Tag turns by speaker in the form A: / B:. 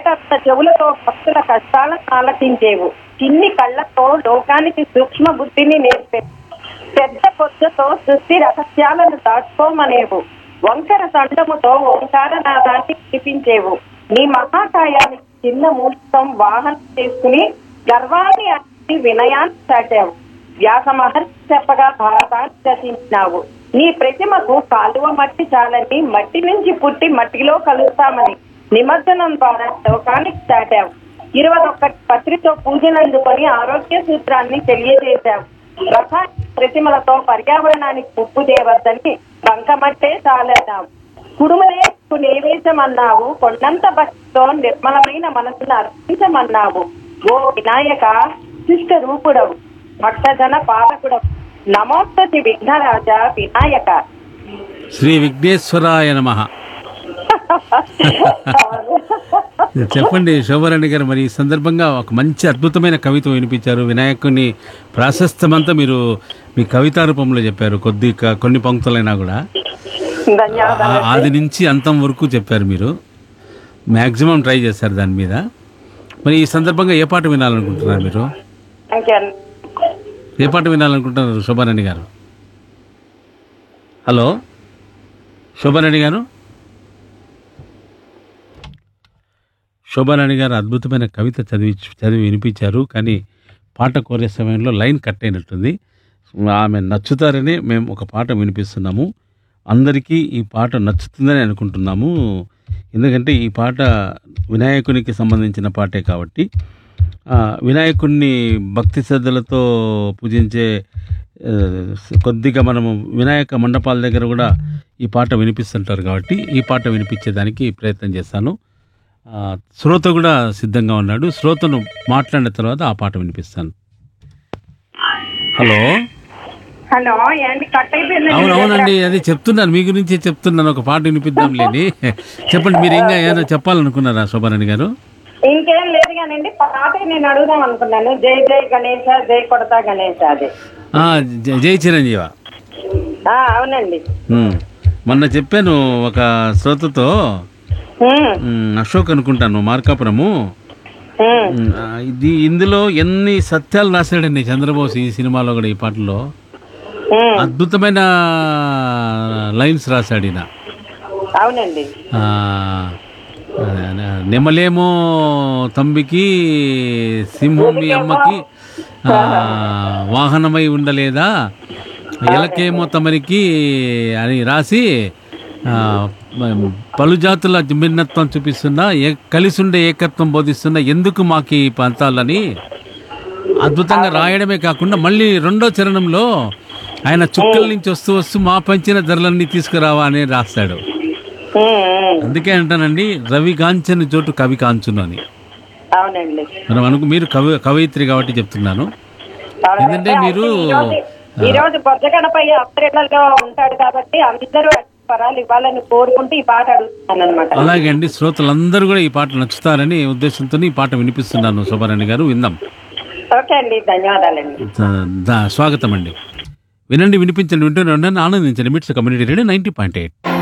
A: తేటత్త చెవులతో భక్తుల కష్టాలను ఆలకించేవు చిన్ని కళ్ళతో లోకానికి సూక్ష్మ బుద్ధిని నేర్పే పెద్ద పొద్దుతో సృష్టి రహస్యాలను దాచుకోమనేవు వంకర సండముతో ఓంకార నాదాన్ని వినిపించేవు నీ మహాకాయానికి చిన్న మూర్తం వాహనం చేసుకుని గర్వాన్ని అట్టి వినయాన్ని చాటావు వ్యాస మహర్షి చెప్పగా భారతాన్ని రచించినావు నీ ప్రతిమకు కాలువ మట్టి చాలని మట్టి నుంచి పుట్టి మట్టిలో కలుస్తామని నిమజ్జనం ద్వారా లోకానికి చాటావు ఇరవై ఒక్కటి పత్రితో పూజలందుకొని ఆరోగ్య సూత్రాన్ని తెలియజేశావు రసాయన ప్రతిమలతో పర్యావరణానికి ముప్పు చేయవద్దని బంకమట్టే చాలన్నావు కుడుమలే నేవేశమన్నావు కొండంత భక్తితో నిర్మలమైన మనసును అర్పించమన్నావు ఓ వినాయక శిష్ట రూపుడవు భక్తజన పాలకుడవు నమోస్తతి విఘ్నరాజ వినాయక
B: శ్రీ విఘ్నేశ్వరాయ నమ చెప్పండి శోభారాణి గారు మరి ఈ సందర్భంగా ఒక మంచి అద్భుతమైన కవిత వినిపించారు వినాయకుని ప్రాశస్తమంతా మీరు మీ కవితా రూపంలో చెప్పారు కొద్ది క- కొన్ని పంక్తులైనా కూడా
A: ధన్యవాదాలు
B: ఆ- ఆది నుంచి అంతం వరకు చెప్పారు మీరు మ్యాక్సిమం ట్రై చేశారు దాని మీద మరి ఈ సందర్భంగా ఏ పాట వినాలనుకుంటున్నారు మీరు
A: థ్యాంక్ యూ
B: ఏ పాట వినాలనుకుంటున్నారు శోభారాణి గారు హలో శోభారాణి గారు శోభారాణి గారు అద్భుతమైన కవిత చదివి చదివి వినిపించారు కానీ పాట కోరే సమయంలో లైన్ కట్ అయినట్టుంది ఆమె నచ్చుతారని మేము ఒక పాట వినిపిస్తున్నాము అందరికీ ఈ పాట నచ్చుతుందని అనుకుంటున్నాము ఎందుకంటే ఈ పాట వినాయకునికి సంబంధించిన పాటే కాబట్టి ఆ, వినాయకుడిని భక్తి శ్రద్ధలతో పూజించే ఆ, కొద్దిగా మనము వినాయక మండపాల దగ్గర కూడా ఈ పాట వినిపిస్తుంటారు కాబట్టి ఈ పాట వినిపించేదానికి ప్రయత్నం చేస్తాను ఆ, శ్రోత కూడా సిద్ధంగా ఉన్నాడు శ్రోతను మాట్లాడిన తర్వాత ఆ పాట వినిపిస్తాను హలో
A: హలో ఏంటి కట్ అయిపోయింది
B: అవును అవునండి అది చెప్తున్నాను మీ గురించి చెప్తున్నాను ఒక పాట వినిపిద్దాం లేని చెప్పండి మీరు ఇంకా ఏమైనా చెప్పాలనుకున్నారా శోభారాణి గారు
A: ఇంకేం లేదు కానండి పాట నేను అడుగుదాం అనుకున్నాను జై జై గణేష జై కొడతా గణేష అది
B: ఆ, జ- జై చిరంజీవ
A: ఆ, అవునండి
B: ఉమ్. మొన్న చెప్పాను ఒక శ్రోతతో
A: ఉమ్,
B: ఉమ్, అశోక్ అనుకుంటాను మార్కాపురము
A: ఉమ్,
B: ఉమ్, ఆ, ఇది ఇందులో ఎన్ని సత్యాలు రాశాడండి చంద్రబోస్ ఈ సినిమాలో కూడా ఈ పాటలో
A: ఉమ్,
B: అద్భుతమైన లైన్స్ రాశాడు ఈయన
A: అవునండి
B: ఆ, ఆ, నెమలేమో తంబికి సింహం మీ అమ్మకి ఆ, వాహనమై ఉండలేదా ఎలకేమో తమరికి అని రాసి ఆ, మ- పలు జాతుల భిన్నత్వం చూపిస్తున్న ఏ- కలిసుండే ఏకత్వం బోధిస్తున్న ఎందుకు మాకు ఈ పంతాలని అద్భుతంగా రాయడమే కాకుండా మళ్ళీ రెండో చరణంలో ఆయన చుక్కల నుంచి వస్తూ వస్తూ మా పంచిన ధరలన్నీ తీసుకురావా అని రాస్తాడు
A: ఉమ్, ఉమ్,
B: అందుకే అంటానండి రవి కాంచని చోటు కవి కాంచును అని
A: అవునండి
B: మనం అనుకు మీరు కవి కవయిత్రి కాబట్టి చెప్తున్నాను ఎందుకంటే మీరు
A: ఈ రోజు బొజ్జ గణపయ్య అప్రేళ్లలో ఉంటాడు కాబట్టి అందరూ పరాలు ఇవ్వాలని కోరుకుంటూ ఈ పాట అడుగుతున్నాను అనమాట
B: అలాగే అండి శ్రోతలందరూ కూడా ఈ పాట నచ్చుతారని ఉద్దేశంతో ఈ పాట వినిపిస్తున్నాను శోభారాణి గారు విందాం
A: ఓకే అండి ధన్యవాదాలండి
B: ద- ద- స్వాగతం అండి వినండి వినిపించండి వింటూనే ఉండండి ఆనందించండి MITS community radio ninety point eight